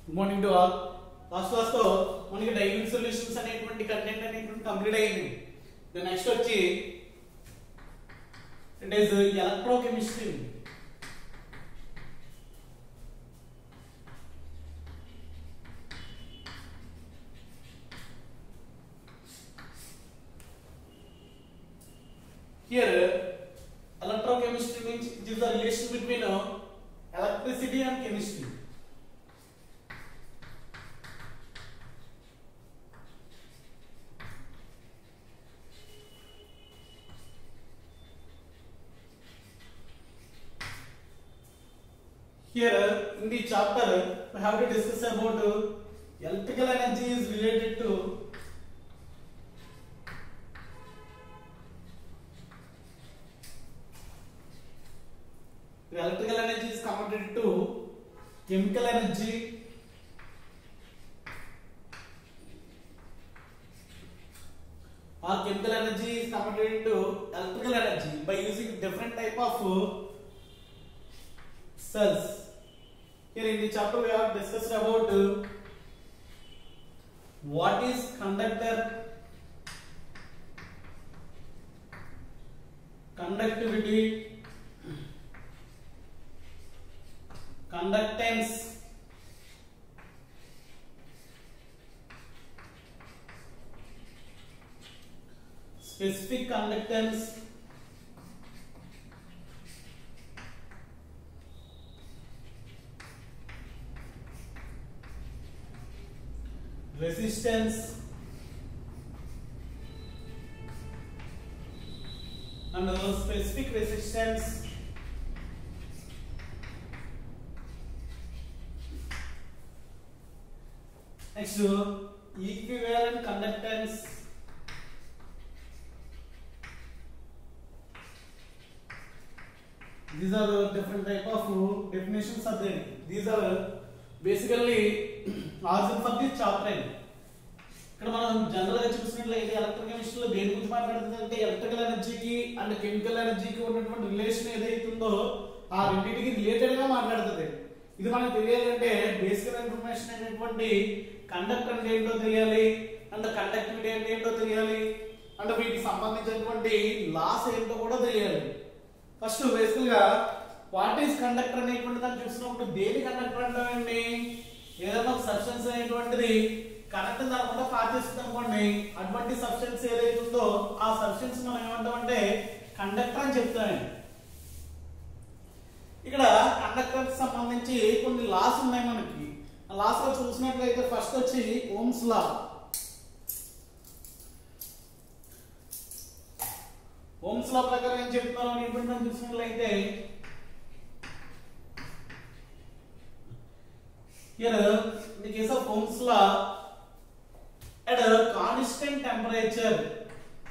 Good morning to all last class లో మనకి diving solutions అనేటువంటి కంటెంట్ అనేటువంటి కంప్లీట్ అయింది నెక్స్ట్ వచ్చి it is electrochemistry Here, electrochemistry means it is the relation between uh, electricity and chemistry. Here, in the chapter, we have to discuss about uh, electrical energy is related to The electrical energy is converted to chemical energy or chemical energy is converted into electrical energy by using different type of cells. Here in the chapter we have discussed about uh, what is conductor, conductivity, conductance specific conductance resistance and uh, specific resistance Next, equivalent conductance. These are the different type of definitions are there. These are basically origin for this chapter. ఇక్కడ మనం general గా చూసినట్లయితే electrical కెమిస్ట్రీలో దేని గురించి మాట్లాడుతుందంటే electrical ఎనర్జీకి and chemical ఎనర్జీకి ఉన్నటువంటి రిలేషన్ ఏదైతే ఉందో ఆ రెండింటికి రిలేటెడ్ గా మాట్లాడుతుంది ఇది మనకు తెలియాలంటే బేసిక్ ఇన్ఫర్మేషన్ అనేటువంటి కండక్టర్ అంటే ఏంటో తెలియాలి అండ్ కండక్టివిటీ అంటే ఏంటో తెలియాలి అండ్ వీటికి సంబంధించినటువంటి లాస్ ఏంటో కూడా తెలియాలి ఫస్ట్ బేసికల్ గా వాట్ ఈస్ కండక్టర్ అనేటువంటి దాన్ని చూసినప్పుడు దేని కండక్టర్ అంటామండి ఏదైనా ఒక సబ్స్టెన్స్ అనేటువంటిది కరెంట్ దానికుండా పాస్ చేస్తుంది అనుకోండి అటువంటి సబ్స్టెన్స్ ఏదైతే ఉందో ఆ సబ్స్టెన్స్ మనం ఏమంటామంటే కండక్టర్ అని చెప్తామండి ఇక్కడ కండక్టర్ సంబంధించి కొన్ని లాస్ ఉన్నాయి మనకి ఆ లాస్ లో చూసినట్లయితే ఫస్ట్ వచ్చి ఓమ్స్ లా ఓమ్స్ లా ప్రకారం ఏం చెప్తున్నారు అనేటువంటి మనం చూసినట్లయితే here in the case of Ohm's law at a constant temperature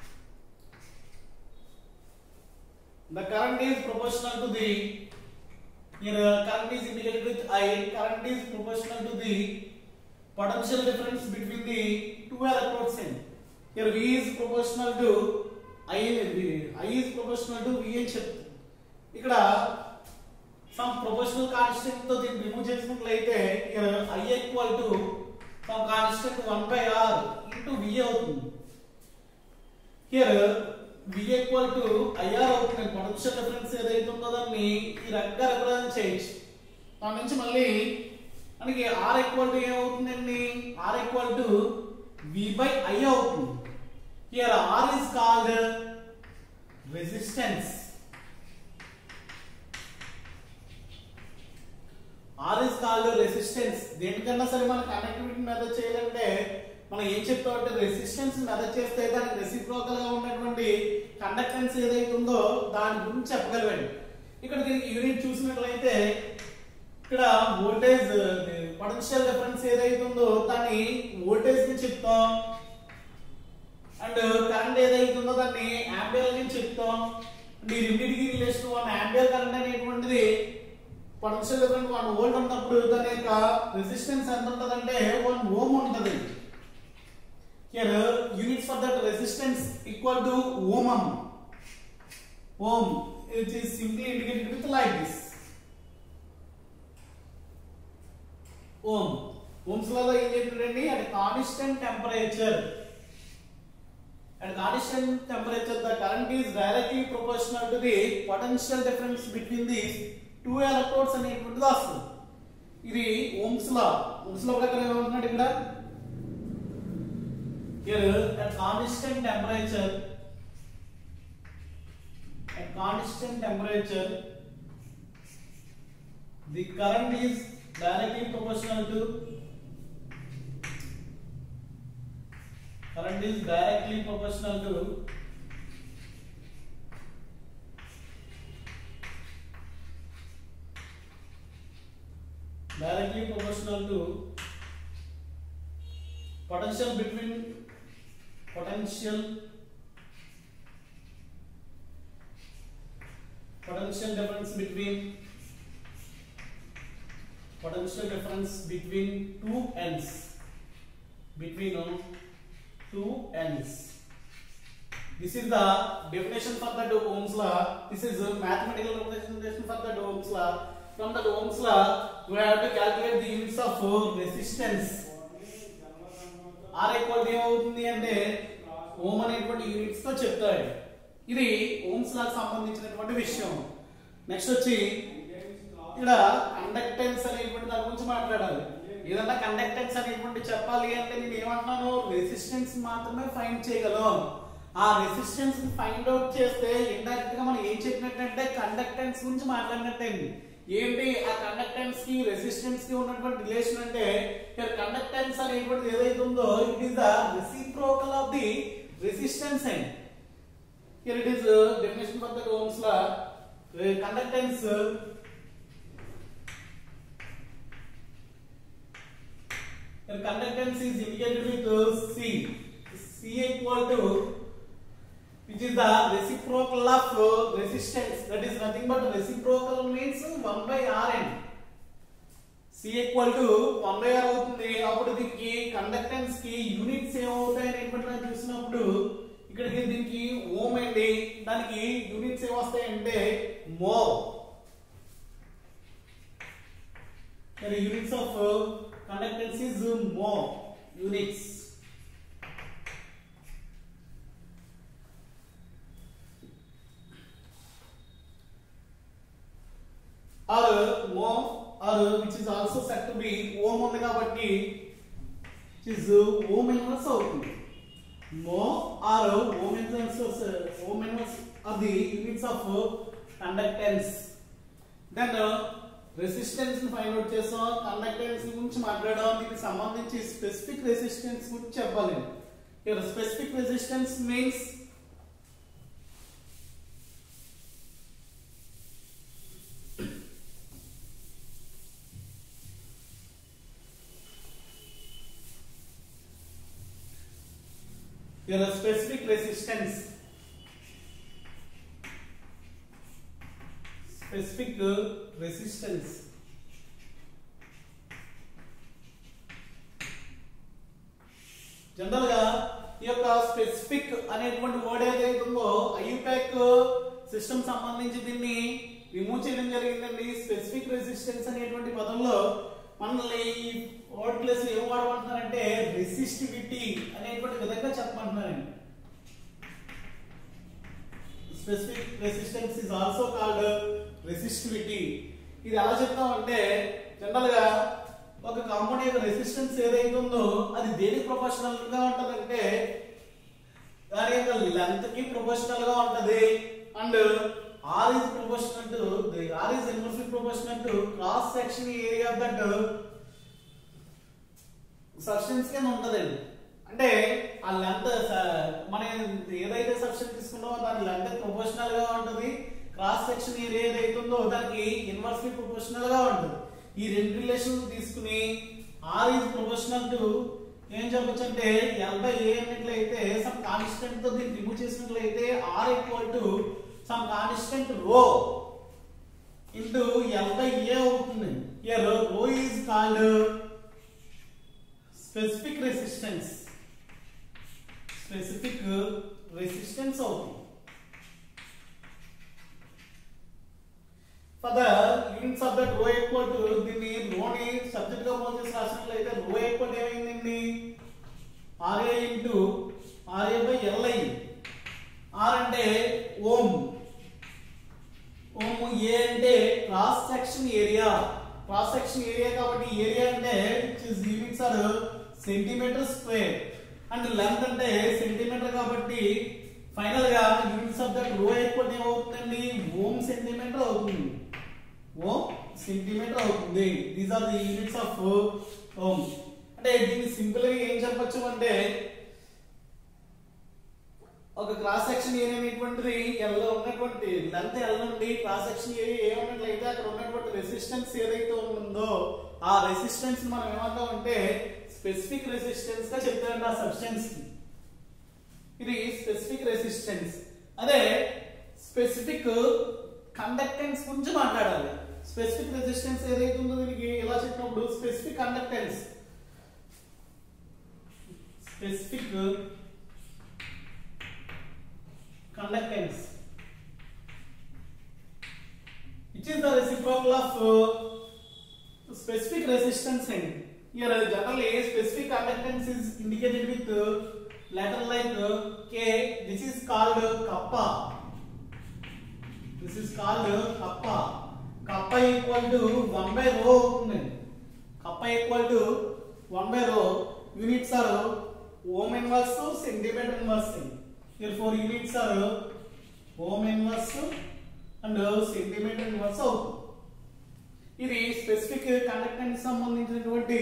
the current is proportional to the here uh, current is indicated with I current is proportional to the potential difference between the two electrodes in here V is proportional to I I is proportional to V అని చెప్తుంది ఇక్కడ some proportional constant తో దీన్ని remove చేసినట్లయితే I equal to some constant 1 by R into V అవుతుంది here V equal to IR అవుతుంది potential difference ఏదైతే ఉందో దాన్ని ఈ రకంగా రిప్రజెంట్ చేయొచ్చు దాని నుంచి మళ్ళీ మనకి ఆర్ ఈక్వల్ టు ఏమవుతుందండి R equal to V by I అవుతుంది here R is called resistance R is called resistance దేనికన్నా సరే మనం కనెక్టివిటీ మెథడ్ చేయాలంటే మనం ఏం చెప్తామంటే రెసిస్టెన్స్ మెథడ్ చేస్తే దానికి రెసిప్రోకల్ గా ఉన్నటువంటి కండక్టెన్స్ ఏదైతే ఉందో దాని గురించి చెప్పగలవండి ఇక్కడ దీనికి యూనిట్ చూసినట్లయితే ఇక్కడ వోల్టేజ్ పొటెన్షియల్ డిఫరెన్స్ ఏదైతే ఉందో దాన్ని వోల్టేజ్ ని చెప్తాం అండ్ కరెంట్ ఏదైతే ఉందో దాన్ని యాంపియర్ ని చెప్తాం అండ్ ఈ రెండింటికి రిలేషన్ వన్ యాంపియర్ కరెంట్ అనేటువంటిది పొటెన్షియల్ డిఫరెన్స్ వన్ వోల్ట్ ఉన్నప్పుడు దాని యొక్క రెసిస్టెన్స్ ఎంత ఉంటదంటే వన్ ఓమ్ ఉంటది here units for that resistance equal to ohm ohm it is simply indicated with like this ohm ohms లాలో ఏం చెప్పాడండి అది constant temperature at constant temperature the current is directly proportional to the potential difference between these two electrodes అనేటువంటిది వస్తుంది ఇది Ohm's లా Ohm's లా ప్రకారం ఏమంటున్నాడు ఇక్కడ here at constant temperature at constant temperature the current is directly proportional to current is directly proportional to directly proportional to potential between potential potential difference between potential difference between two ends between uh, two ends. This is the definition for the Ohm's law. This is a mathematical representation for the Ohm's law. From the Ohm's law, we have to calculate the units of uh, resistance. R equal to ఏమవుతుంది అంటే ohm అనేటువంటి units తో చెప్తాడు ఇది Ohm's లా సంబంధించినటువంటి విషయం next వచ్చి ఇక్కడ కండక్టెన్స్ అనేటువంటి దాని గురించి మాట్లాడాలి ఏదన్నా కండక్టెన్స్ అనేటువంటి చెప్పాలి అంటే నేను ఏమంటున్నాను రెసిస్టెన్స్ మాత్రమే ఫైండ్ చేయగలం ఆ రెసిస్టెన్స్ ఫైండ్ అవుట్ చేస్తే ఇండైరెక్ట్ గా మనం ఏం చెప్పినట్టంటే కండక్టెన్స్ గురించి మాట్లాడినట్టయింది ఏంటి ఆ కండక్టెన్స్ కి రెసిస్టెన్స్ కి ఉన్నటువంటి రిలేషన్ అంటే ఇక్కడ కండక్టెన్స్ అనేటువంటిది ఏదైతే ఉందో it is the reciprocal of the resistance and here it is uh, definition for the ohms law uh, conductance uh, here conductance is indicated with uh, c c equal to which is the reciprocal of uh, resistance that is nothing but reciprocal means 1 by rn c equal to 1 by r అవుతుంది అప్పుడు దీనికి conductance కి units ఏమవుతాయి అనేటువంటి చూసినప్పుడు ఇక్కడికి దీనికి ohm అండి దానికి యూనిట్స్ ఏమొస్తాయంటే mho units of conductance is mho units are mho are which is also set to be ohm ఉంది కాబట్టి ఇస్ ఓమ్ ఇన్వర్స్ అవుతుంది mho are ohm inverse ohm inverse are the units of conductance then resistance ని find out చేసాం conductance గురించి మాట్లాడాం దీనికి సంబంధించి specific resistance గురించి చెప్పాలి ఇక్కడ specific resistance means your specific resistance specific uh, resistance general గా ఈ యొక్క స్పెసిఫిక్ అనేటువంటి వర్డ్ ఏదైతే ఉందో ఐయుపాక్ సిస్టమ్ సంబంధించి దీన్ని రిమూవ్ చేయడం జరిగిందండి స్పెసిఫిక్ రెసిస్టెన్స్ అనేటువంటి పదంలో మనల్ని ఈ వర్డ్ ప్లేస్ ఏం వాడమంటున్నారంటే రెసిస్టివిటీ అనేటువంటి విధంగా చెప్పమంటున్నారండి specific resistance is also called resistivity ఇది ఎలా చెప్తామంటే జనరల్ గా ఒక కాంపౌండ్ యొక్క రెసిస్టెన్స్ ఏదైతే ఉందో అది దేనికి ప్రొపోర్షనల్ గా ఉంటదంటే దాని యొక్క లెంత్ కి ప్రొపోర్షనల్ గా ఉంటది and R is proportional to R is inversely proportional to cross section area of that substance కింద ఉంటదండి అంటే ఆ లెంత్ మన ఏదైతే సబ్స్టెన్స్ తీసుకున్నామో దాని లెంత్ ప్రొపోర్షనల్ గా ఉంటది క్రాస్ సెక్షన్ ఏరియా ఏదైతే ఉందో దానికి ఇన్వర్స్లీ ప్రొపోర్షనల్ గా ఉంటుంది ఈ రెండు రిలేషన్ తీసుకుని ఆర్ ఈజ్ ప్రొపోర్షనల్ టు ఏం చెప్పొచ్చు అంటే ఎల్ బై ఏ అన్నట్లయితే సమ్ కాన్స్టెంట్ తో దీన్ని రిమూవ్ చేసినట్లయితే R equal to some constant rho into L by A అవుతుంది here rho is called specific resistance specific resistance అవుతుంది For the units of that rho equal to దీన్ని రోని subject గా pole చేసి రాసినట్లయితే rho equal ఏమైందండి RA into RA by LI R అంటే ohm ohm A అంటే cross section area cross section area కాబట్టి area అంటే units are centimetre square and length అంటే సెంటీమీటర్ కాబట్టి ఫైనల్ గా units of that rho equal ఏమవుతుందండి ohm centimetre అవుతుంది ohm centimetre అవుతుంది these are the units of ohm అంటే దీన్ని సింపుల్ గా ఏం చెప్పొచ్చు అంటే ఒక క్రాస్ సెక్షన్ ఏరియా అనేటువంటిది ఎల్ లో ఉన్నటువంటి లెంత్ ఎల్ నుండి క్రాస్ సెక్షన్ ఏరియా ఏమన్నట్లయితే అక్కడ ఉన్నటువంటి రెసిస్టెన్స్ ఏదైతే ఉందో ఆ రెసిస్టెన్స్ మనం ఏమంటాం అంటే స్పెసిఫిక్ రెసిస్టెన్స్ గా చెప్తారండి ఆ సబ్స్టెన్స్ కి ఇది స్పెసిఫిక్ రెసిస్టెన్స్ అదే స్పెసిఫిక్ కండక్టెన్స్ గురించి మాట్లాడాలి స్పెసిఫిక్ రెసిస్టెన్స్ ఏదైతే ఉందో దీనికి ఎలా చెప్పినప్పుడు specific conductance specific conductance which is the reciprocal of uh, specific resistance and here uh, generally specific conductance is indicated with uh, letter like uh, k this is called uh, kappa this is called uh, kappa kappa equal to 1 by rho అవుతుందండి kappa equal to 1 by rho units are ohm inverse centimeter inverse therefore units are ohm inverse and centimeter inverse అవుతుంది ఇది specific conductance సంబంధించినటువంటి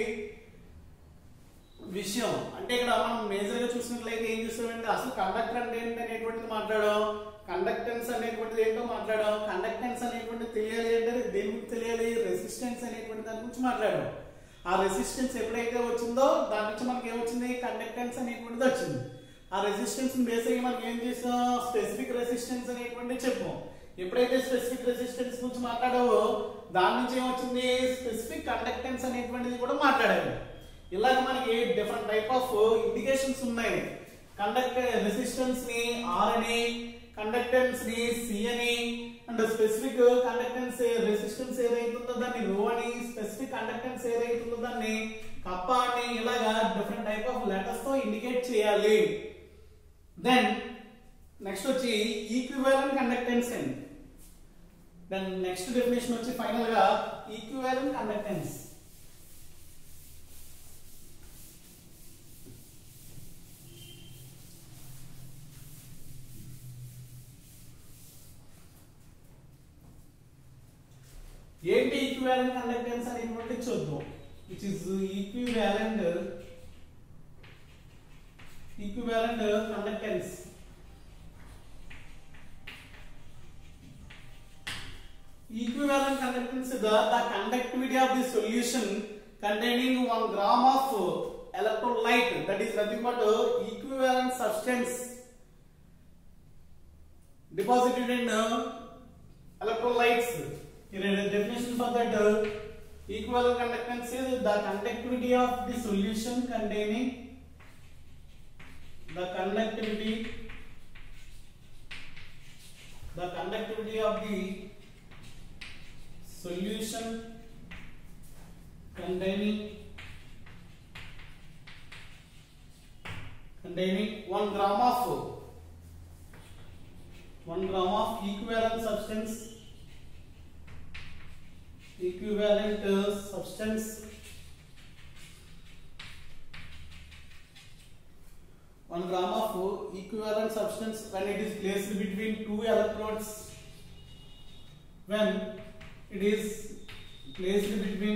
విషయం అంటే ఇక్కడ మనం major గా చూసినట్లయితే ఏం చూస్తామంటే అసలు కండక్టర్ అంటే ఏంటి అనేటువంటిది మాట్లాడాం కండక్టెన్స్ అనేటువంటిది ఏంటో మాట్లాడాం కండక్టెన్స్ అనేటువంటిది తెలియాలి అంటే దేని గురించి తెలియాలి రెసిస్టెన్స్ అనేటువంటి దాని గురించి మాట్లాడాం ఆ రెసిస్టెన్స్ ఎప్పుడైతే వచ్చిందో దాని నుంచి మనకి ఏమొచ్చింది కండక్టెన్స్ అనేటువంటిది వచ్చింది ఆ రెసిస్టెన్స్ బేస్ అయ్యి మనకి ఏం చేసాం స్పెసిఫిక్ రెసిస్టెన్స్ అనేటువంటిది చెప్పాం ఎప్పుడైతే స్పెసిఫిక్ రెసిస్టెన్స్ గురించి మాట్లాడావో దాని నుంచి ఏమొచ్చింది స్పెసిఫిక్ కండక్టెన్స్ అనేటువంటిది కూడా మాట్లాడాము ఇలాగ మనకి డిఫరెంట్ టైప్ ఆఫ్ ఇండికేషన్స్ ఉన్నాయి కండక్ట్ రెసిస్టెన్స్ ని ఆర్ అని కండక్టెన్స్ ని సి అని అండ్ స్పెసిఫిక్ కండక్టెన్స్ రెసిస్టెన్స్ ఏదైతుందో దాన్ని రో అని స్పెసిఫిక్ కండక్టెన్స్ ఏదైతుందో దాన్ని కప్ప అని ఇలాగా డిఫరెంట్ టైప్ ఆఫ్ లెటర్స్ తో ఇండికేట్ చేయాలి దెన్ నెక్స్ట్ వచ్చి ఈక్వివాలెంట్ కండక్టెన్స్ అండి దెన్ నెక్స్ట్ డెఫినేషన్ వచ్చి ఫైనల్ గా ఈక్వివాలెంట్ కండక్టెన్స్ ఏంటి ఈక్వివాలెంట్ కండక్టెన్స్ అనేటువంటి చూద్దాం which is equivalent equivalent conductance equivalent conductance is the, the conductivity of the solution containing 1 gram of electrolyte that is nothing but uh, equivalent substance deposited in uh, electrolytes. Here is a definition for that uh, equivalent conductance is the conductivity of the solution containing the conductivity the conductivity of the solution containing containing 1 gram of 1 gram of equivalent substance equivalent uh, substance 1 gram of equivalent substance when it is placed between two electrodes when it is placed between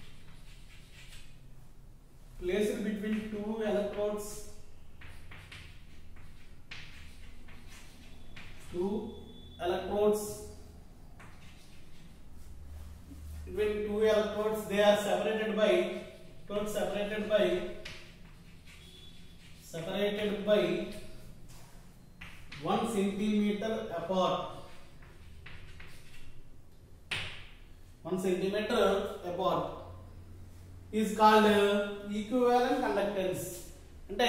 placed between two electrodes two electrodes between two electrodes they are separated by electrodes separated by separated by 1 centimeter apart 1 centimeter apart is called uh, equivalent conductance అంటే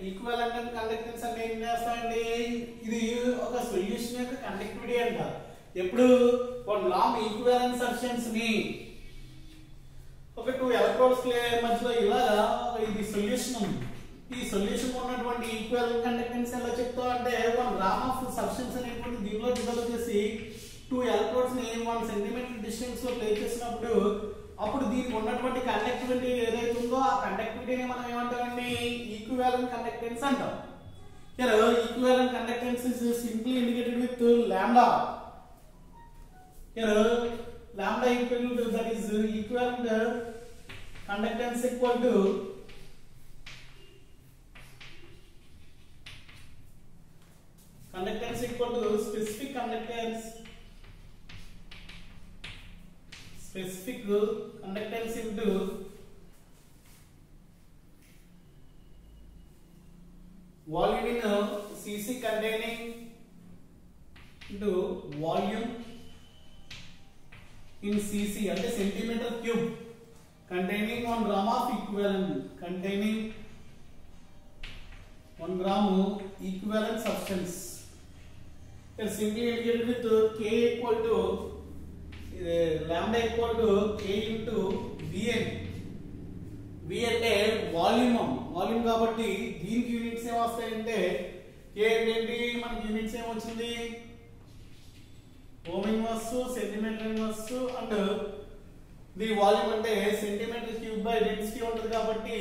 equivalent conductance అంటే ఏం చేస్తామండి ఇది ఒక solution యొక్క conductivity అంట ఎప్పుడు one long equivalent substance ని ఒక టూ ఎలక్ట్రోడ్స్ మధ్యలో ఇలాగా ఇది సొల్యూషన్ ఉంది ఈ సొల్యూషన్ ఉన్నటువంటి ఈక్వల్ కండక్టెన్స్ ఎలా చెప్తావు అంటే వన్ గ్రామ్ ఆఫ్ సబ్స్టెన్స్ అనేటువంటి దీనిలో డివైడ్ చేసి టూ ఎలక్ట్రోడ్స్ ని వన్ సెంటీమీటర్ డిస్టెన్స్ లో ప్లే చేసినప్పుడు అప్పుడు దీనికి ఉన్నటువంటి కండక్టివిటీ ఏదైతే ఉందో ఆ కండక్టివిటీని మనం ఏమంటామండి ఈక్వివాలెంట్ కండక్టెన్స్ అంటాం Here, equivalent conductance is simply indicated with lambda. Here, lambda equal to that is equivalent conductance equal to conductance equal to specific conductance specific conductance into volume in a cc containing into volume in cc అంటే centimetre cube containing 1 gram of equivalent containing 1 gram equivalent substance it is simply indicated with k equal to uh, lambda equal to k into vn V అంటే volume volume కాబట్టి దీనికి units ఏం వస్తాయంటే ఏ ఏంటి మనకి units ఏం వచ్చింది ohm inverse centimetre inverse and the volume అంటే సెంటీమీటర్ క్యూబ్ బై డెన్సిటీ ఉంటుంది కాబట్టి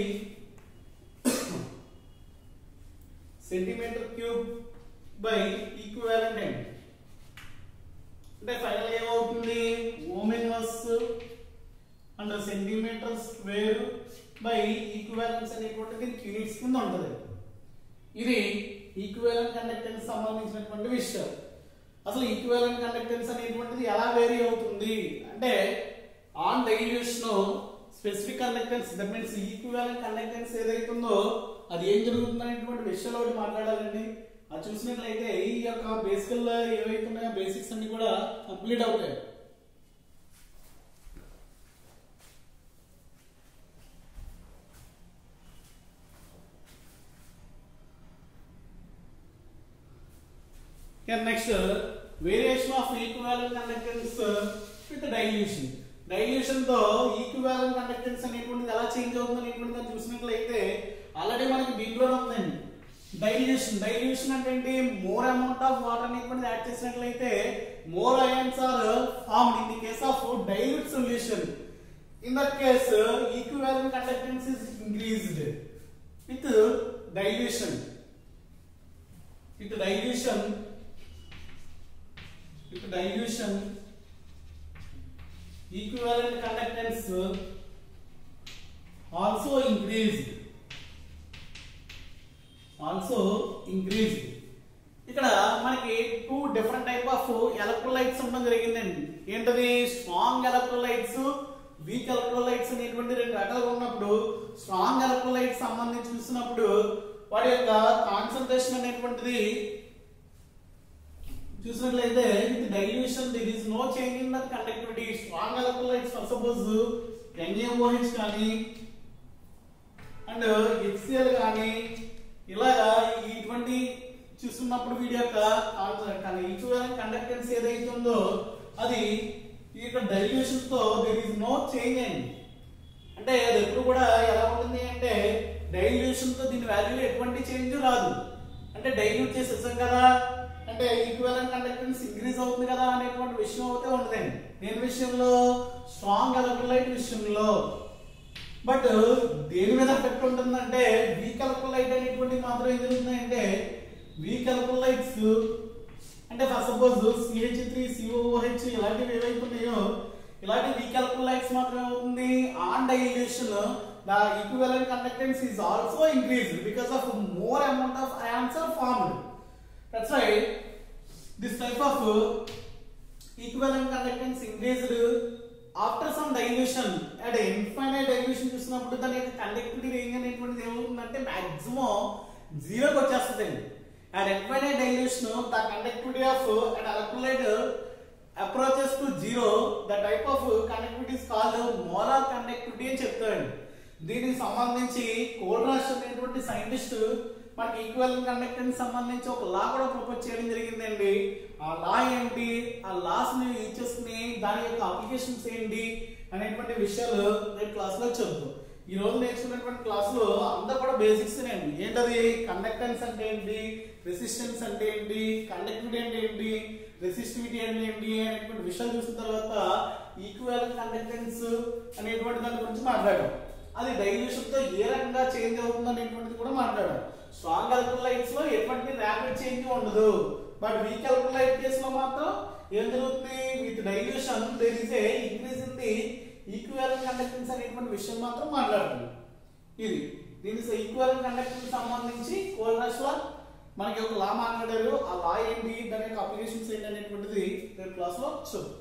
సెంటీమీటర్ క్యూబ్ బై ఈక్వివాలెంట్ అండి అంటే ఫైనల్ ఏమవుతుంది ohm inverse and centimetre square by equivalence అనేటువంటి దీనికి యూనిట్స్ కింద ఉంటుంది ఇది ఈక్వివాలెంట్ కండక్టెన్స్ సంబంధించినటువంటి విషయం అసలు ఈక్వివాలెంట్ కండక్టెన్స్ అనేటువంటిది ఎలా వేరీ అవుతుంది అంటే on dilution specific conductance that means equivalent conductance ఏదైతుందో అది ఏం జరుగుతుంది అనేటువంటి విషయాలు ఒకటి మాట్లాడాలండి అది చూసినట్లయితే ఈ యొక్క బేసికల్ ఏవైతున్నాయో బేసిక్స్ అన్ని కూడా కంప్లీట్ అవుతాయి Here next, uh, variation of equivalent conductance uh, with dilution. Dilution తో ఈక్వివాలెంట్ కండక్టెన్స్ అనేటువంటిది ఎలా చేంజ్ అవుతుంది అనేటువంటి దాన్ని చూసినట్లయితే ఆల్రెడీ మనకి దీంట్లోనే ఉందండి డైల్యూషన్ డైల్యూషన్ అంటే ఏంటి మోర్ అమౌంట్ ఆఫ్ వాటర్ అనేటువంటిది యాడ్ చేసినట్లయితే more ions are formed in the case of dilute solution in that case equivalent conductance is increased with dilution with dilution with dilution equivalent conductance also increased also increased ఇక్కడ మనకి two different type of electrolytes ఉండడం జరిగిందండి ఏంటది strong electrolytes week electrolytes అనేటువంటి రెండు రకాలుగా ఉన్నప్పుడు strong electrolytes సంబంధించి చూసినప్పుడు వాటి యొక్క కాన్సన్ట్రేషన్ అనేటువంటిది చూసినట్లయితే with dilution there is no change in that conductivity strong electrolytes for suppose NaOH కానీ అండ్ HCl కానీ ఇలాగా ఇటువంటి చూస్తున్నప్పుడు వీడి యొక్క ఈక్వల్ కండక్టెన్స్ ఏదైతే ఉందో అది ఈ యొక్క డైల్యూషన్ తో దెర్ ఇస్ నో చేంజ్ అండి అంటే అది ఎప్పుడు కూడా ఎలా ఉంటుంది అంటే డైల్యూషన్ తో దీని వాల్యూలో ఎటువంటి చేంజ్ రాదు అంటే డైల్యూట్ చేసేసాం కదా అంటే ఈక్వలెంట్ కండక్టెన్స్ ఇంక్రీజ్ అవుతుంది కదా అనేటువంటి విషయం అయితే ఉండదండి దేని విషయంలో స్ట్రాంగ్ ఎలక్ట్రోలైట్ విషయంలో బట్ దేని మీద ఎఫెక్ట్ ఉంటుందంటే వీక్ ఎలక్ట్రోలైట్ అనేటువంటి మాత్రం ఏం జరుగుతుందంటే వీక్ ఎలక్ట్రోలైట్స్ అంటే for suppose CH three COH ఇలాంటివి ఏవైతే ఉన్నాయో ఇలాంటి వీక్ ఎలక్ట్రోలైట్స్ మాత్రం ఏమవుతుంది on dilution the equivalent conductance is also increased because of more amount of ions are formed that's why this type of equivalent conductance increased after some dilution at infinite dilution చూసినప్పుడు దాని యొక్క conductivity range అనేటువంటిది ఏమవుతుందంటే maximum జీరోకి వచ్చేస్తుందండి at infinite dilution the conductivity of an electrolyte approaches to zero the type of conductivity is called molar conductivity అని చెప్తారండి దీనికి సంబంధించి కోల్రాష్ అనేటువంటి సైంటిస్ట్ మనకి ఈక్వల్ కండక్టెన్స్ సంబంధించి ఒక లా కూడా ప్రపోజ్ చేయడం జరిగిందండి ఆ లా ఏంటి ఆ లాస్ ని యూజ్ చేసుకుని దాని యొక్క అప్లికేషన్స్ ఏంటి అనేటువంటి విషయాలు రేపు క్లాస్ లో చెబుతాం ఈ రోజు నేర్చుకున్నటువంటి క్లాస్ లో అంతా కూడా బేసిక్స్ ఏంటది కండక్టెన్స్ అంటే ఏంటి రెసిస్టెన్స్ అంటే ఏంటి కండక్టివిటీ అంటే ఏంటి రెసిస్టివిటీ అంటే ఏంటి అనేటువంటి విషయాలు చూసిన తర్వాత ఈక్వల్ కండక్టెన్స్ అనేటువంటి దాని గురించి మాట్లాడాం అది డైల్యూషన్ తో ఏ రకంగా చేంజ్ అవుతుంది అనేటువంటిది కూడా మాట్లాడాం స్ట్రాంగ్ అల్కలైట్స్ లో ఎటువంటి ర్యాపిడ్ చేంజ్ ఉండదు బట్ వీక్ అల్కలైట్ కేస్ లో మాత్రం ఏం జరుగుతుంది with dilution there is a increase in the equal conductance అనేటువంటి విషయం మాత్రం మాట్లాడుతుంది ఇది దీని ఈక్వల్ కండక్టెన్స్ సంబంధించి కోల్రాస్ లా మనకి ఒక లా మాట్లాడారు ఆ లా ఏంటి దాని యొక్క అప్లికేషన్స్ ఏంటి అనేటువంటిది రేపు క్లాస్ లో చూద్దాం